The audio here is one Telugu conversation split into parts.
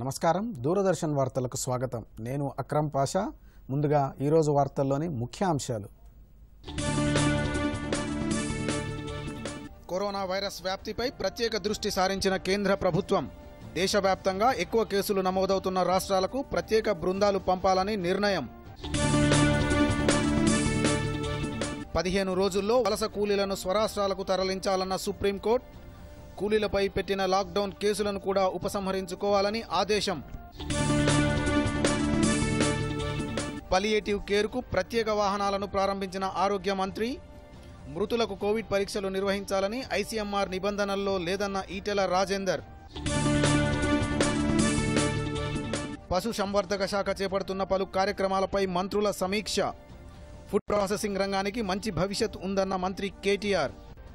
నమస్కారం దూరదర్శన్ వార్తలకు స్వాగతం నేను అక్రమ్ పాషా ముందుగా ఈరోజు వార్తల్లోని ముఖ్యాంశాలు కరోనా వైరస్ వ్యాప్తిపై ప్రత్యేక దృష్టి సారించిన కేంద్ర ప్రభుత్వం దేశవ్యాప్తంగా ఎక్కువ కేసులు నమోదవుతున్న రాష్ట్రాలకు ప్రత్యేక బృందాలు పంపాలని నిర్ణయం పదిహేను రోజుల్లో వలస కూలీలను స్వరాష్ట్రాలకు తరలించాలన్న సుప్రీంకోర్టు కూలీలపై పెట్టిన లాక్డౌన్ కేసులను కూడా ఉపసంహరించుకోవాలని ఆదేశం పలియేటివ్ కేర్కు ప్రత్యేక వాహనాలను ప్రారంభించిన ఆరోగ్య మంత్రి మృతులకు కోవిడ్ పరీక్షలు నిర్వహించాలని ఐసీఎంఆర్ నిబంధనల్లో లేదన్న ఈటెల రాజేందర్ పశు సంవర్ధక శాఖ చేపడుతున్న పలు కార్యక్రమాలపై మంత్రుల సమీక్ష ఫుడ్ ప్రాసెసింగ్ రంగానికి మంచి భవిష్యత్ ఉందన్న మంత్రి కేటీఆర్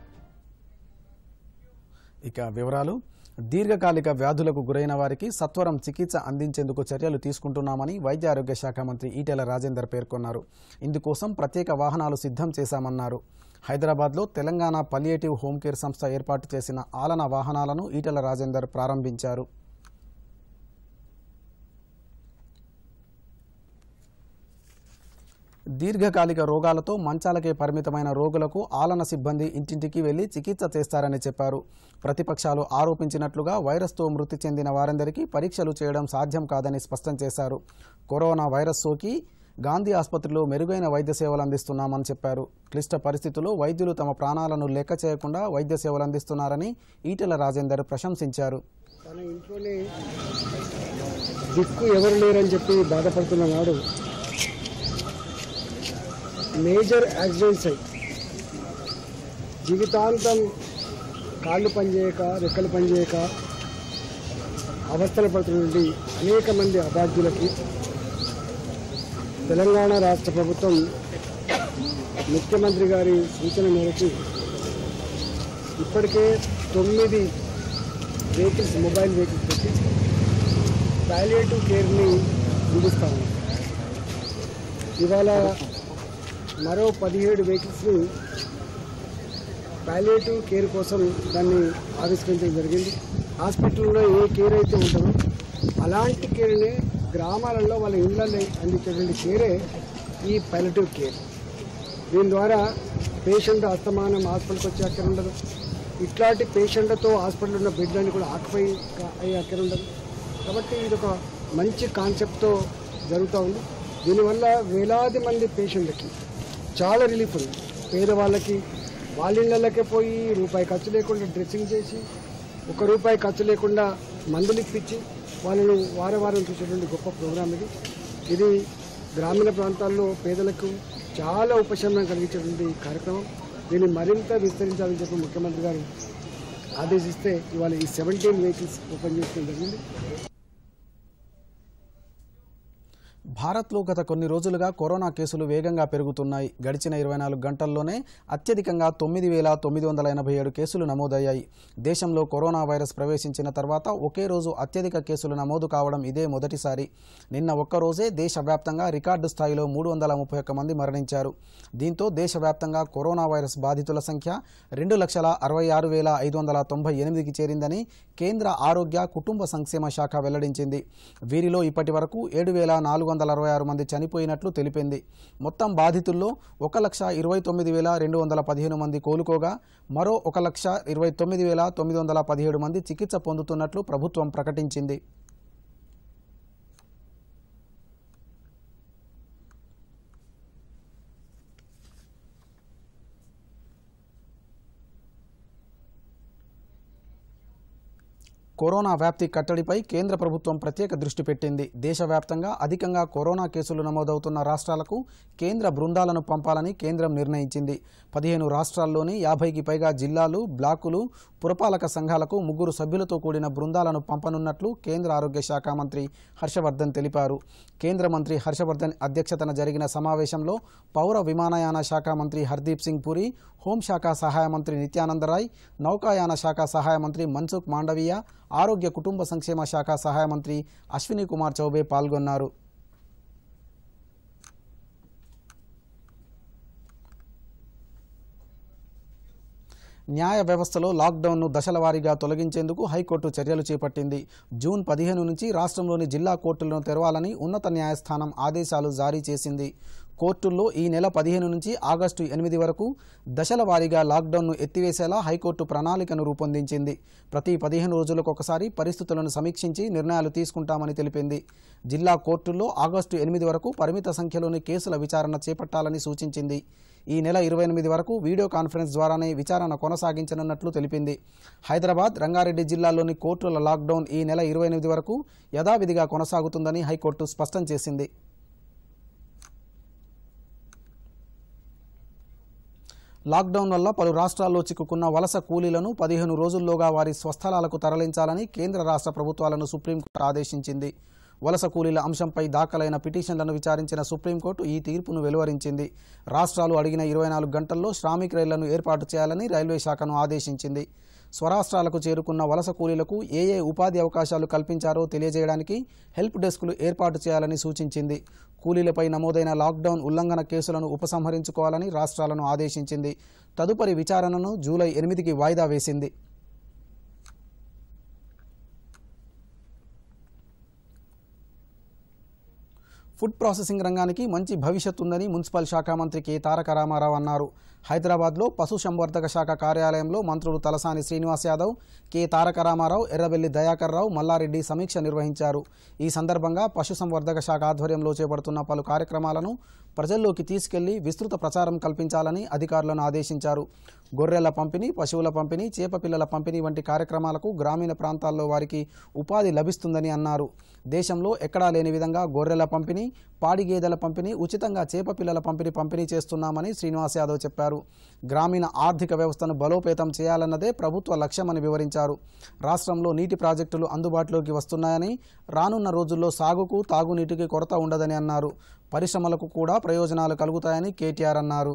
ఇక వివరాలు దీర్ఘకాలిక వ్యాధులకు గురైన వారికి సత్వరం చికిత్స అందించేందుకు చర్యలు తీసుకుంటున్నామని వైద్య ఆరోగ్య శాఖ మంత్రి ఈటెల రాజేందర్ పేర్కొన్నారు ఇందుకోసం ప్రత్యేక వాహనాలు సిద్ధం చేశామన్నారు హైదరాబాద్లో తెలంగాణ పలియేటివ్ హోమ్ కేర్ సంస్థ ఏర్పాటు చేసిన ఆలన వాహనాలను ఈటెల రాజేందర్ ప్రారంభించారు దీర్ఘకాలిక రోగాలతో మంచాలకే పరిమితమైన రోగులకు ఆలన సిబ్బంది ఇంటింటికి వెళ్లి చికిత్స చేస్తారని చెప్పారు ప్రతిపక్షాలు ఆరోపించినట్లుగా వైరస్తో మృతి చెందిన వారందరికీ పరీక్షలు చేయడం సాధ్యం కాదని స్పష్టం చేశారు కరోనా వైరస్ సోకి గాంధీ ఆసుపత్రిలో మెరుగైన వైద్య సేవలు అందిస్తున్నామని చెప్పారు క్లిష్ట పరిస్థితుల్లో వైద్యులు తమ ప్రాణాలను లెక్క చేయకుండా వైద్య సేవలు అందిస్తున్నారని ఈటెల రాజేందర్ ప్రశంసించారు తన ఇంట్లోనే దిక్కు ఎవరు లేరని చెప్పి బాధపడుతున్న నాడు మేజర్ యాక్సిడెంట్స్ అయి జీవితాంతం కాళ్ళు పనిచేయక రెక్కలు పనిచేయక అవస్థలు పడుతున్నటువంటి అనేక మంది అభాగ్యులకి తెలంగాణ రాష్ట్ర ప్రభుత్వం ముఖ్యమంత్రి గారి సూచన మేరకు ఇప్పటికే తొమ్మిది వెహికల్స్ మొబైల్ వెహికల్స్ పెట్టి పాలియేటివ్ కేర్ని అందిస్తాము ఇవాళ మరో పదిహేడు వెహికల్స్ని పాలియేటివ్ కేర్ కోసం దాన్ని ఆవిష్కరించడం జరిగింది హాస్పిటల్లో ఏ కేర్ అయితే ఉంటుందో అలాంటి కేర్ని గ్రామాలలో వాళ్ళ ఇళ్ళల్లో అందించేటువంటి కేరే ఈ పాలియేటివ్ కేర్ దీని ద్వారా పేషెంట్ అస్తమానం హాస్పిటల్కి వచ్చే అక్కడ ఉండదు ఇట్లాంటి పేషెంట్లతో హాస్పిటల్ ఉన్న బెడ్లన్నీ కూడా ఆక్యుపై అయ్యే అక్కడ ఉండదు కాబట్టి ఇది ఒక మంచి కాన్సెప్ట్తో జరుగుతూ ఉంది దీనివల్ల వేలాది మంది పేషెంట్లకి చాలా రిలీఫ్ ఉంది పేదవాళ్ళకి వాళ్ళ ఇళ్ళకే పోయి రూపాయి ఖర్చు లేకుండా డ్రెస్సింగ్ చేసి ఒక రూపాయి ఖర్చు లేకుండా మందులు ఇప్పించి వాళ్ళను వారం వారం చూసేటువంటి గొప్ప ప్రోగ్రాం ఇది ఇది గ్రామీణ ప్రాంతాల్లో పేదలకు చాలా ఉపశమనం కలిగించేటువంటి కార్యక్రమం దీన్ని మరింత విస్తరించాలని చెప్పి ముఖ్యమంత్రి గారు ఆదేశిస్తే ఇవాళ ఈ సెవెంటీన్ వెహికల్స్ ఓపెన్ చేసుకోవడం జరిగింది భారత్లో గత కొన్ని రోజులుగా కరోనా కేసులు వేగంగా పెరుగుతున్నాయి గడిచిన ఇరవై నాలుగు గంటల్లోనే అత్యధికంగా తొమ్మిది వేల తొమ్మిది వందల ఎనభై ఏడు కేసులు నమోదయ్యాయి దేశంలో కరోనా వైరస్ ప్రవేశించిన తర్వాత ఒకే రోజు అత్యధిక కేసులు నమోదు కావడం ఇదే మొదటిసారి నిన్న ఒక్కరోజే దేశవ్యాప్తంగా రికార్డు స్థాయిలో మూడు వందల ముప్పై ఒక్క మంది మరణించారు దీంతో దేశవ్యాప్తంగా కరోనా వైరస్ బాధితుల సంఖ్య రెండు లక్షల అరవై ఆరు వేల ఐదు వందల తొంభై ఎనిమిదికి చేరిందని కేంద్ర ఆరోగ్య కుటుంబ సంక్షేమ శాఖ వెల్లడించింది వీరిలో ఇప్పటి వరకు ఏడు వేల నాలుగు వందల అరవై ఆరు మంది చనిపోయినట్లు తెలిపింది మొత్తం బాధితుల్లో ఒక లక్ష ఇరవై తొమ్మిది వేల రెండు వందల పదిహేను మంది కోలుకోగా మరో ఒక లక్ష ఇరవై తొమ్మిది వేల తొమ్మిది వందల పదిహేడు మంది చికిత్స పొందుతున్నట్లు ప్రభుత్వం ప్రకటించింది కరోనా వ్యాప్తి కట్టడిపై కేంద్ర ప్రభుత్వం ప్రత్యేక దృష్టి పెట్టింది దేశవ్యాప్తంగా అధికంగా కరోనా కేసులు నమోదవుతున్న రాష్ట్రాలకు కేంద్ర బృందాలను పంపాలని కేంద్రం నిర్ణయించింది పదిహేను రాష్ట్రాల్లోని యాభైకి పైగా జిల్లాలు బ్లాకులు పురపాలక సంఘాలకు ముగ్గురు సభ్యులతో కూడిన బృందాలను పంపనున్నట్లు కేంద్ర ఆరోగ్య శాఖ మంత్రి హర్షవర్ధన్ తెలిపారు కేంద్ర మంత్రి హర్షవర్ధన్ అధ్యక్షతన జరిగిన సమావేశంలో పౌర విమానయాన శాఖ మంత్రి హర్దీప్ సింగ్ పురి హోంశాఖ సహాయ మంత్రి నిత్యానందరాయ్ నౌకాయాన శాఖ సహాయ మంత్రి మన్సుఖ్ మాండవీయ ఆరోగ్య కుటుంబ సంక్షేమ శాఖ సహాయ మంత్రి అశ్విని కుమార్ చౌబే పాల్గొన్నారు న్యాయ వ్యవస్థలో లాక్డౌన్ను దశల వారీగా తొలగించేందుకు హైకోర్టు చర్యలు చేపట్టింది జూన్ పదిహేను నుంచి రాష్ట్రంలోని జిల్లా కోర్టులను తెరవాలని ఉన్నత న్యాయస్థానం ఆదేశాలు జారీ చేసింది కోర్టుల్లో ఈ నెల పదిహేను నుంచి ఆగస్టు ఎనిమిది వరకు దశల వారీగా లాక్డౌన్ను ఎత్తివేసేలా హైకోర్టు ప్రణాళికను రూపొందించింది ప్రతి పదిహేను రోజులకు ఒకసారి పరిస్థితులను సమీక్షించి నిర్ణయాలు తీసుకుంటామని తెలిపింది జిల్లా కోర్టుల్లో ఆగస్టు ఎనిమిది వరకు పరిమిత సంఖ్యలోని కేసుల విచారణ చేపట్టాలని సూచించింది ఈ నెల ఇరవై ఎనిమిది వరకు వీడియో కాన్ఫరెన్స్ ద్వారానే విచారణ కొనసాగించనున్నట్లు తెలిపింది హైదరాబాద్ రంగారెడ్డి జిల్లాల్లోని కోర్టుల లాక్డౌన్ ఈ నెల ఇరవై ఎనిమిది వరకు యథావిధిగా కొనసాగుతుందని హైకోర్టు స్పష్టం చేసింది లాక్డౌన్ వల్ల పలు రాష్ట్రాల్లో చిక్కుకున్న వలస కూలీలను పదిహేను రోజుల్లోగా వారి స్వస్థలాలకు తరలించాలని కేంద్ర రాష్ట్ర ప్రభుత్వాలను సుప్రీంకోర్టు ఆదేశించింది వలస కూలీల అంశంపై దాఖలైన పిటిషన్లను విచారించిన సుప్రీంకోర్టు ఈ తీర్పును వెలువరించింది రాష్ట్రాలు అడిగిన ఇరవై నాలుగు గంటల్లో శ్రామిక్ రైళ్లను ఏర్పాటు చేయాలని రైల్వే శాఖను ఆదేశించింది స్వరాష్ట్రాలకు చేరుకున్న వలస కూలీలకు ఏ ఏ ఉపాధి అవకాశాలు కల్పించారో తెలియజేయడానికి హెల్ప్ డెస్కులు ఏర్పాటు చేయాలని సూచించింది కూలీలపై నమోదైన లాక్డౌన్ ఉల్లంఘన కేసులను ఉపసంహరించుకోవాలని రాష్ట్రాలను ఆదేశించింది తదుపరి విచారణను జూలై ఎనిమిదికి వాయిదా వేసింది ఫుడ్ ప్రాసెసింగ్ రంగానికి మంచి భవిష్యత్తు ఉందని మున్సిపల్ శాఖ మంత్రి కె తారక రామారావు అన్నారు హైదరాబాద్లో పశు సంవర్ధక శాఖ కార్యాలయంలో మంత్రులు తలసాని శ్రీనివాస్ యాదవ్ కె తారక రామారావు ఎర్రబెల్లి దయాకర్ రావు మల్లారెడ్డి సమీక్ష నిర్వహించారు ఈ సందర్భంగా పశు సంవర్ధక శాఖ ఆధ్వర్యంలో చేపడుతున్న పలు కార్యక్రమాలను ప్రజల్లోకి తీసుకెళ్లి విస్తృత ప్రచారం కల్పించాలని అధికారులను ఆదేశించారు గొర్రెల పంపిణీ పశువుల పంపిణీ చేప పిల్లల పంపిణీ వంటి కార్యక్రమాలకు గ్రామీణ ప్రాంతాల్లో వారికి ఉపాధి లభిస్తుందని అన్నారు దేశంలో ఎక్కడా లేని విధంగా గొర్రెల పంపిణీ పాడి గేదెల పంపిణీ ఉచితంగా చేప పిల్లల పంపిణీ పంపిణీ చేస్తున్నామని శ్రీనివాస్ యాదవ్ చెప్పారు గ్రామీణ ఆర్థిక వ్యవస్థను బలోపేతం చేయాలన్నదే ప్రభుత్వ లక్ష్యమని వివరించారు రాష్ట్రంలో నీటి ప్రాజెక్టులు అందుబాటులోకి వస్తున్నాయని రానున్న రోజుల్లో సాగుకు తాగునీటికి కొరత ఉండదని అన్నారు పరిశ్రమలకు కూడా ప్రయోజనాలు కలుగుతాయని కేటీఆర్ అన్నారు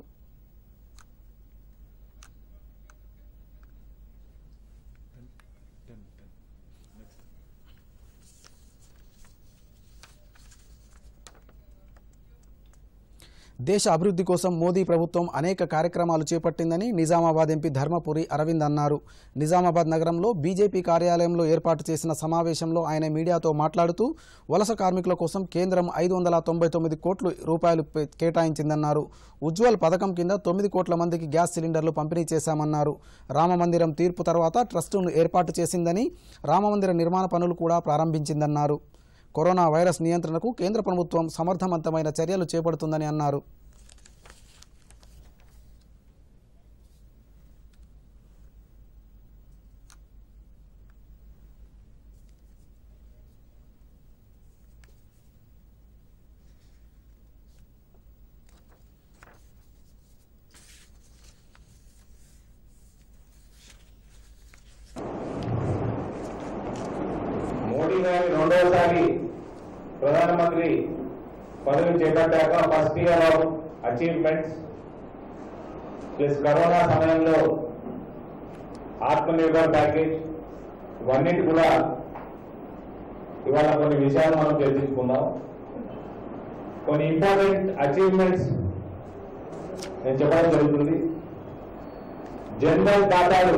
దేశ అభివృద్ధి కోసం మోదీ ప్రభుత్వం అనేక కార్యక్రమాలు చేపట్టిందని నిజామాబాద్ ఎంపీ ధర్మపురి అరవింద్ అన్నారు నిజామాబాద్ నగరంలో బీజేపీ కార్యాలయంలో ఏర్పాటు చేసిన సమావేశంలో ఆయన మీడియాతో మాట్లాడుతూ వలస కార్మికుల కోసం కేంద్రం ఐదు వందల తొంభై తొమ్మిది కోట్లు రూపాయలు పె- కేటాయించిందన్నారు ఉజ్వల్ పథకం కింద తొమ్మిది కోట్ల మందికి గ్యాస్ సిలిండర్లు పంపిణీ చేశామన్నారు రామమందిరం తీర్పు తర్వాత ట్రస్టును ఏర్పాటు చేసిందని రామమందిర నిర్మాణ పనులు కూడా ప్రారంభించిందన్నారు కరోనా వైరస్ నియంత్రణకు కేంద్ర ప్రభుత్వం సమర్థవంతమైన చర్యలు చేపడుతుందని అన్నారు మోడీ గారి రెండవసారి ప్రధానమంత్రి పదవి చేపట్టాక first year of achievements plus corona సమయంలో ఆత్మనిర్భర్ ప్యాకేజ్ ఇవన్నిటి కూడా ఇవాళ కొన్ని విషయాలు మనం చర్చించుకుందాం కొన్ని ఇంపార్టెంట్ అచీవ్మెంట్స్ నేను చెప్పడం జరుగుతుంది జనరల్ ఖాతాలు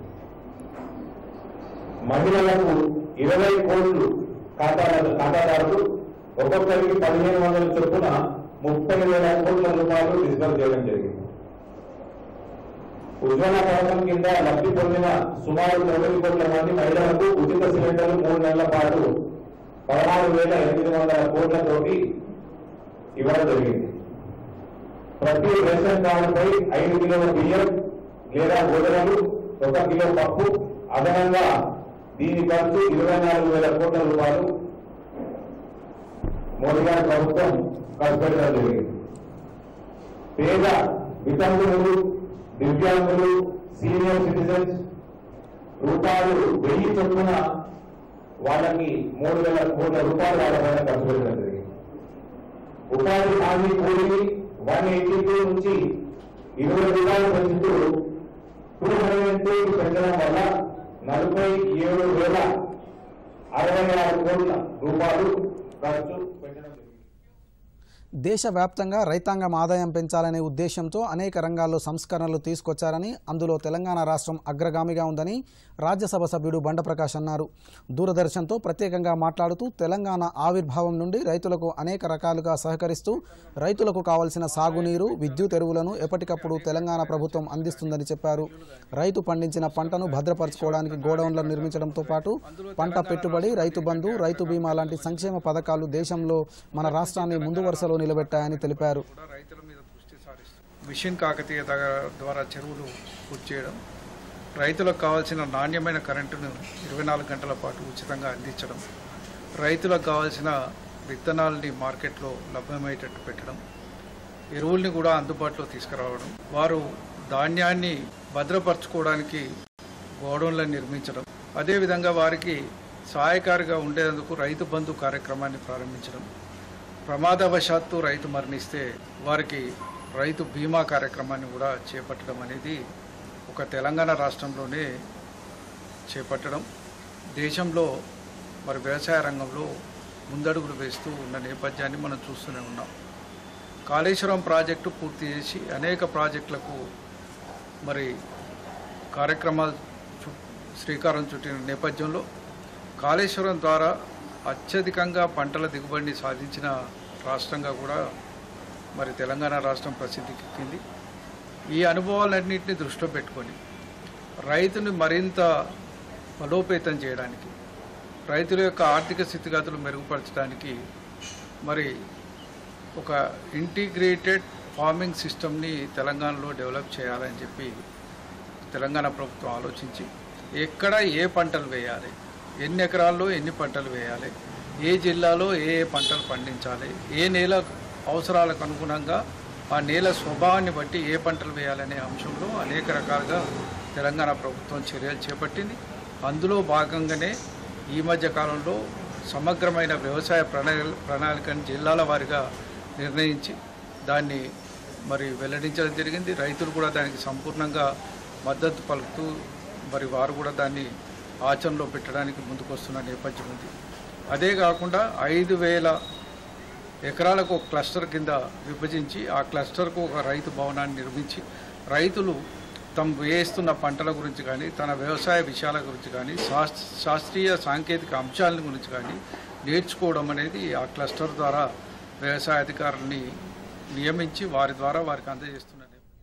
మహిళలకు ఇరవై కోట్లు ఖాతాల ఖాతాదారులు ఒక్కొక్కరికి పదిహేను వందల చొప్పున ముప్పై వేల కోట్ల రూపాయలు డిస్బర్స్ చేయడం జరిగింది ఉజ్వల పథకం కింద లబ్ధి పొందిన సుమారు తొమ్మిది కోట్ల మంది మహిళలకు ఉచిత సిలిండర్లు మూడు నెలల పాటు పదహారు వేల ఎనిమిది వందల కోట్లతోటి ఇవ్వడం జరిగింది ప్రతి రేషన్ కార్డుపై ఐదు కిలోల బియ్యం లేదా గోధుమలు ఒక కిలో పప్పు అదనంగా దీని ఖర్చు ఇరవై నాలుగు వేల కోట్ల రూపాయలు మోడీ గారి ప్రభుత్వం ఖర్చు పెట్టడం జరిగింది పేద వితంతువులు దివ్యాంగులు సీనియర్ సిటిజన్స్ రూపాయలు వెయ్యి చొప్పున వాళ్ళకి మూడు వేల కోట్ల రూపాయలు వాళ్ళ పైన ఖర్చు పెట్టడం జరిగింది ఉపాధి హామీ కూలి వన్ ఎయిటీ టూ నుంచి ఇరవై రూపాయలు పెంచుతూ టూ హండ్రెడ్ టూ పెంచడం వల్ల నలభై ఏడు వేల అరవై ఆరు కోట్ల రూపాయలు ఖర్చు పెట్టడం జరిగింది దేశవ్యాప్తంగా రైతాంగం ఆదాయం పెంచాలనే ఉద్దేశంతో అనేక రంగాల్లో సంస్కరణలు తీసుకొచ్చారని అందులో తెలంగాణ రాష్ట్రం అగ్రగామిగా ఉందని రాజ్యసభ సభ్యుడు బండప్రకాష్ అన్నారు దూరదర్శన్తో ప్రత్యేకంగా మాట్లాడుతూ తెలంగాణ ఆవిర్భావం నుండి రైతులకు అనేక రకాలుగా సహకరిస్తూ రైతులకు కావలసిన సాగునీరు విద్యుత్ ఎరువులను ఎప్పటికప్పుడు తెలంగాణ ప్రభుత్వం అందిస్తుందని చెప్పారు రైతు పండించిన పంటను భద్రపరచుకోవడానికి గోడౌన్లను నిర్మించడంతో పాటు పంట పెట్టుబడి రైతు బంధు రైతు బీమా లాంటి సంక్షేమ పథకాలు దేశంలో మన రాష్ట్రాన్ని ముందు వరుసలో నిలబెట్టాయని తెలిపారు కూడా రైతుల మీద దృష్టి సారిస్తుంది మిషన్ కాకతీయ దగ్గ- ద్వారా చెరువులు పూర్తి చేయడం రైతులకు కావాల్సిన నాణ్యమైన కరెంటును ఇరవై నాలుగు గంటల పాటు ఉచితంగా అందించడం రైతులకు కావాల్సిన విత్తనాలని మార్కెట్లో లభ్యమయ్యేటట్టు పెట్టడం ఎరువుల్ని కూడా అందుబాటులో తీసుకురావడం వారు ధాన్యాన్ని భద్రపరచుకోవడానికి గోడౌన్లను నిర్మించడం అదేవిధంగా వారికి సహాయకారిగా ఉండేందుకు రైతు బంధు కార్యక్రమాన్ని ప్రారంభించడం ప్రమాదవశాత్తు రైతు మరణిస్తే వారికి రైతు బీమా కార్యక్రమాన్ని కూడా చేపట్టడం అనేది ఒక తెలంగాణ రాష్ట్రంలోనే చేపట్టడం దేశంలో మరి వ్యవసాయ రంగంలో ముందడుగులు వేస్తూ ఉన్న నేపథ్యాన్ని మనం చూస్తూనే ఉన్నాం కాళేశ్వరం ప్రాజెక్టు పూర్తి చేసి అనేక ప్రాజెక్టులకు మరి కార్యక్రమాలు చు శ్రీకారం చుట్టిన నేపథ్యంలో కాళేశ్వరం ద్వారా అత్యధికంగా పంటల దిగుబడిని సాధించిన రాష్ట్రంగా కూడా మరి తెలంగాణ రాష్ట్రం ప్రసిద్ధికెక్కింది ఈ అనుభవాలన్నింటినీ దృష్టిలో పెట్టుకొని రైతుని మరింత బలోపేతం చేయడానికి రైతుల యొక్క ఆర్థిక స్థితిగతులు మెరుగుపరచడానికి మరి ఒక ఇంటిగ్రేటెడ్ ఫార్మింగ్ సిస్టమ్ని తెలంగాణలో డెవలప్ చేయాలని చెప్పి తెలంగాణ ప్రభుత్వం ఆలోచించి ఎక్కడ ఏ పంటలు వేయాలి ఎన్ని ఎకరాల్లో ఎన్ని పంటలు వేయాలి ఏ జిల్లాలో ఏ ఏ పంటలు పండించాలి ఏ నేల అవసరాలకు అనుగుణంగా ఆ నేల స్వభావాన్ని బట్టి ఏ పంటలు వేయాలనే అంశంలో అనేక రకాలుగా తెలంగాణ ప్రభుత్వం చర్యలు చేపట్టింది అందులో భాగంగానే ఈ మధ్య కాలంలో సమగ్రమైన వ్యవసాయ ప్రణాళిక ప్రణాళికను జిల్లాల వారీగా నిర్ణయించి దాన్ని మరి వెల్లడించడం జరిగింది రైతులు కూడా దానికి సంపూర్ణంగా మద్దతు పలుకుతూ మరి వారు కూడా దాన్ని ఆచరణలో పెట్టడానికి ముందుకొస్తున్న నేపథ్యం ఉంది అదే కాకుండా ఐదు వేల ఎకరాలకు ఒక క్లస్టర్ కింద విభజించి ఆ క్లస్టర్కు ఒక రైతు భవనాన్ని నిర్మించి రైతులు తమ వేస్తున్న పంటల గురించి కానీ తన వ్యవసాయ విషయాల గురించి కానీ శాస్- శాస్త్రీయ సాంకేతిక అంశాల గురించి కానీ నేర్చుకోవడం అనేది ఆ క్లస్టర్ ద్వారా వ్యవసాయ అధికారుల్ని నియమించి వారి ద్వారా వారికి అందజేస్తున్నారు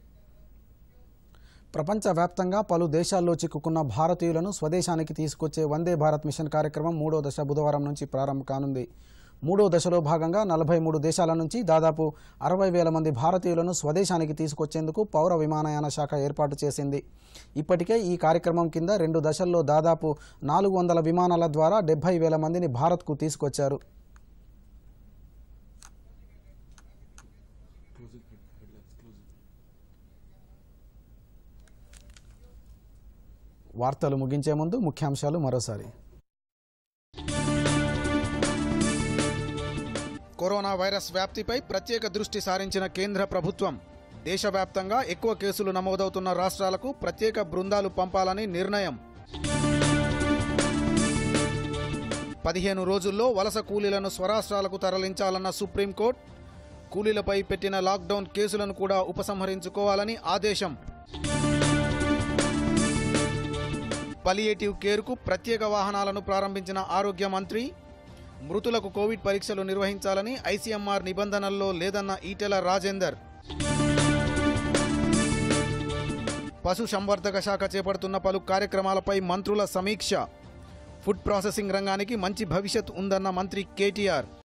ప్రపంచవ్యాప్తంగా పలు దేశాల్లో చిక్కుకున్న భారతీయులను స్వదేశానికి తీసుకొచ్చే వందే భారత్ మిషన్ కార్యక్రమం మూడో దశ బుధవారం నుంచి ప్రారంభం కానుంది మూడో దశలో భాగంగా నలభై మూడు దేశాల నుంచి దాదాపు అరవై వేల మంది భారతీయులను స్వదేశానికి తీసుకొచ్చేందుకు పౌర విమానయాన శాఖ ఏర్పాటు చేసింది ఇప్పటికే ఈ కార్యక్రమం కింద రెండు దశల్లో దాదాపు నాలుగు వందల విమానాల ద్వారా డెబ్బై వేల మందిని భారత్కు తీసుకొచ్చారు వార్తలు ముగించే ముందు ముఖ్యాంశాలు మరోసారి కరోనా వైరస్ వ్యాప్తిపై ప్రత్యేక దృష్టి సారించిన కేంద్ర ప్రభుత్వం దేశవ్యాప్తంగా ఎక్కువ కేసులు నమోదవుతున్న రాష్ట్రాలకు ప్రత్యేక బృందాలు పంపాలని నిర్ణయం పదిహేను రోజుల్లో వలస కూలీలను స్వరాష్ట్రాలకు తరలించాలన్న సుప్రీంకోర్టు కూలీలపై పెట్టిన లాక్డౌన్ కేసులను కూడా ఉపసంహరించుకోవాలని ఆదేశం పలియేటివ్ కేర్కు ప్రత్యేక వాహనాలను ప్రారంభించిన ఆరోగ్య మంత్రి మృతులకు కోవిడ్ పరీక్షలు నిర్వహించాలని ఐసీఎంఆర్ నిబంధనల్లో లేదన్న ఈటెల రాజేందర్ పశు సంవర్ధక శాఖ చేపడుతున్న పలు కార్యక్రమాలపై మంత్రుల సమీక్ష ఫుడ్ ప్రాసెసింగ్ రంగానికి మంచి భవిష్యత్ ఉందన్న మంత్రి కేటీఆర్